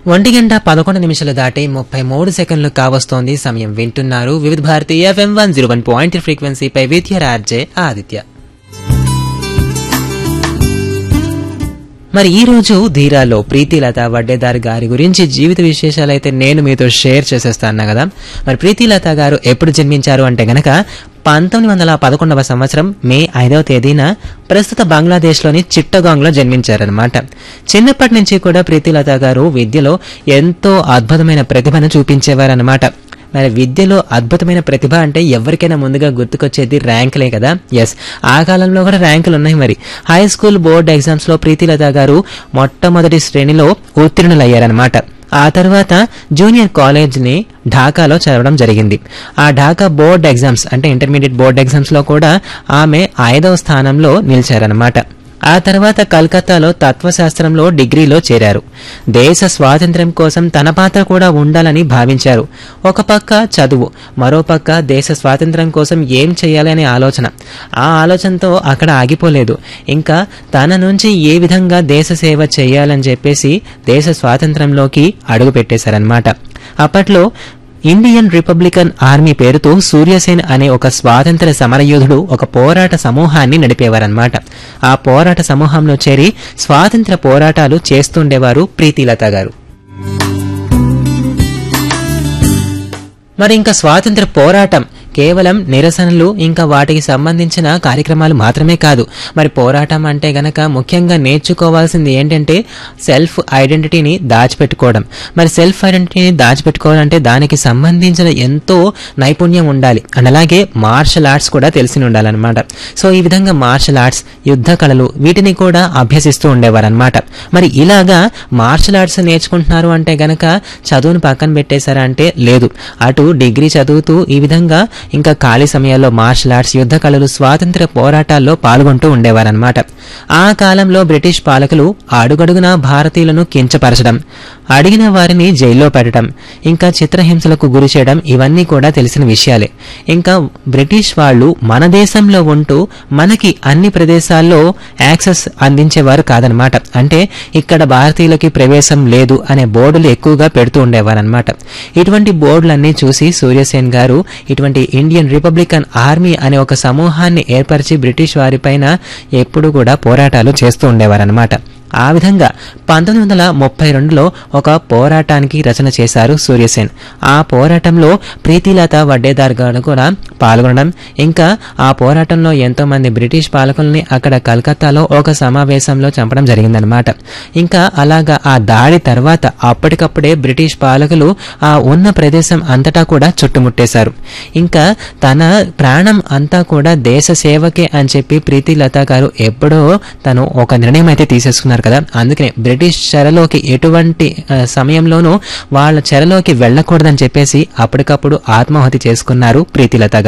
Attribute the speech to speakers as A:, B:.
A: ఒంటి గంట పదకొండు నిమిషాలు దాటి ముప్పై మూడు సెకండ్లు కావస్తోంది సమయం వింటున్నారు Vividh Bharati FM one zero one point ఫ్రీక్వెన్సీపై విద్య ఆర్జే ఆదిత్య మరి ఈ రోజు ధీరాలో ప్రీతిలత వడ్డేదారి గారి గురించి జీవిత విశేషాలైతే నేను మీతో షేర్ చేసేస్తాను కదా మరి ప్రీతిలత గారు ఎప్పుడు జన్మించారు అంటే గనక పంతొమ్మిది వందల పదకొండవ సంవత్సరం మే ఐదవ తేదీన ప్రస్తుత బంగ్లాదేశ్లోని చిట్టగాంగ్లో జన్మించారనమాట చిన్నప్పటి నుంచి కూడా ప్రీతిలత గారు విద్యలో ఎంతో అద్భుతమైన ప్రతిభను చూపించేవారనమాట మరి విద్యలో అద్భుతమైన ప్రతిభ అంటే ఎవరికైనా ముందుగా గుర్తుకొచ్చేది ర్యాంకులే కదా ఎస్ ఆ కాలంలో కూడా ర్యాంకులు ఉన్నాయి మరి హై స్కూల్ బోర్డ్ ఎగ్జామ్స్ లో ప్రీతిలత గారు మొట్టమొదటి శ్రేణిలో ఉత్తీర్ణులయ్యారనమాట ఆ తర్వాత జూనియర్ కాలేజ్ని ఢాకాలో చదవడం జరిగింది ఆ ఢాకా బోర్డ్ ఎగ్జామ్స్ అంటే ఇంటర్మీడియట్ బోర్డ్ ఎగ్జామ్స్ లో కూడా ఆమె ఐదవ స్థానంలో నిలిచారనమాట ఆ తర్వాత కలకత్తాలో తత్వశాస్త్రంలో డిగ్రీలో చేరారు దేశ స్వాతంత్ర్యం కోసం తన పాత్ర కూడా ఉండాలని భావించారు ఒక పక్క చదువు మరో పక్క దేశ స్వాతంత్ర్యం కోసం ఏం చేయాలనే ఆలోచన ఆ ఆలోచనతో అక్కడ ఆగిపోలేదు ఇంకా తన నుంచి ఏ విధంగా దేశ సేవ చేయాలని చెప్పేసి దేశ స్వాతంత్రంలోకి అడుగు పెట్టేశారనమాట అప్పట్లో ఇండియన్ రిపబ్లికన్ ఆర్మీ పేరుతో సూర్యసేన్ అనే ఒక స్వాతంత్ర సమరయోధుడు ఒక పోరాట సమూహాన్ని నడిపేవారన్నమాట ఆ పోరాట సమూహంలో చేరి స్వాతంత్ర పోరాటాలు చేస్తుండేవారు ప్రీతిలత గారు మరి ఇంకా స్వాతంత్ర పోరాటం కేవలం నిరసనలు ఇంకా వాటికి సంబంధించిన కార్యక్రమాలు మాత్రమే కాదు మరి పోరాటం అంటే గనక ముఖ్యంగా నేర్చుకోవాల్సింది ఏంటంటే సెల్ఫ్ ఐడెంటిటీని దాచిపెట్టుకోవడం మరి సెల్ఫ్ ఐడెంటిటీని దాచిపెట్టుకోవాలంటే దానికి సంబంధించిన ఎంతో నైపుణ్యం ఉండాలి అండ్ అలాగే మార్షల్ ఆర్ట్స్ కూడా తెలిసి ఉండాలన్నమాట సో ఈ విధంగా మార్షల్ ఆర్ట్స్ యుద్ధ కళలు వీటిని కూడా అభ్యసిస్తూ ఉండేవారనమాట మరి ఇలాగా మార్షల్ ఆర్ట్స్ నేర్చుకుంటున్నారు అంటే గనక చదువును పక్కన పెట్టేశారా అంటే లేదు అటు డిగ్రీ చదువుతూ ఈ విధంగా ఇంకా ఖాళీ సమయాల్లో మార్షల్ ఆర్ట్స్ యుద్ధ కళలు స్వాతంత్ర పోరాటాల్లో పాల్గొంటూ ఉండేవారన్నమాట ఆ కాలంలో బ్రిటిష్ పాలకులు అడుగడుగునా భారతీయులను కించపరచడం అడిగిన వారిని జైల్లో పెట్టడం ఇంకా చిత్రహింసలకు గురి చేయడం ఇవన్నీ కూడా తెలిసిన విషయాలే ఇంకా బ్రిటిష్ వాళ్ళు మన దేశంలో ఉంటూ మనకి అన్ని ప్రదేశాల్లో యాక్సెస్ అందించేవారు కాదనమాట అంటే ఇక్కడ భారతీయులకి ప్రవేశం లేదు అనే బోర్డులు ఎక్కువగా పెడుతూ ఉండేవారనమాట ఇటువంటి బోర్డులన్నీ చూసి సూర్యసేన్ గారు ఇటువంటి ఇండియన్ రిపబ్లికన్ ఆర్మీ అనే ఒక సమూహాన్ని ఏర్పరిచి బ్రిటిష్ వారిపైన ఎప్పుడు కూడా పోరాటాలు చేస్తూ ఉండేవారనమాట ఆ విధంగా పంతొమ్మిది వందల ముప్పై రెండులో ఒక పోరాటానికి రచన చేశారు సూర్యసేన్ ఆ పోరాటంలో ప్రీతిలత వడ్డేదార్ గారు కూడా పాల్గొనడం ఇంకా ఆ పోరాటంలో ఎంతో మంది బ్రిటిష్ పాలకుల్ని అక్కడ కలకత్తాలో ఒక సమావేశంలో చంపడం జరిగిందనమాట ఇంకా అలాగా ఆ దాడి తర్వాత అప్పటికప్పుడే బ్రిటిష్ పాలకులు ఆ ఉన్న ప్రదేశం అంతటా కూడా చుట్టుముట్టేశారు ఇంకా తన ప్రాణం అంతా కూడా దేశ సేవకే అని చెప్పి ప్రీతిలత గారు ఎప్పుడో తను ఒక నిర్ణయం అయితే తీసేసుకున్నారు కదా అందుకనే బ్రిటిష్ చెరలోకి ఎటువంటి ఆ, సమయంలోనూ వాళ్ళ చెరలోకి వెళ్ళకూడదని చెప్పేసి అప్పటికప్పుడు ఆత్మాహుతి చేసుకున్నారు ప్రీతిలత గారు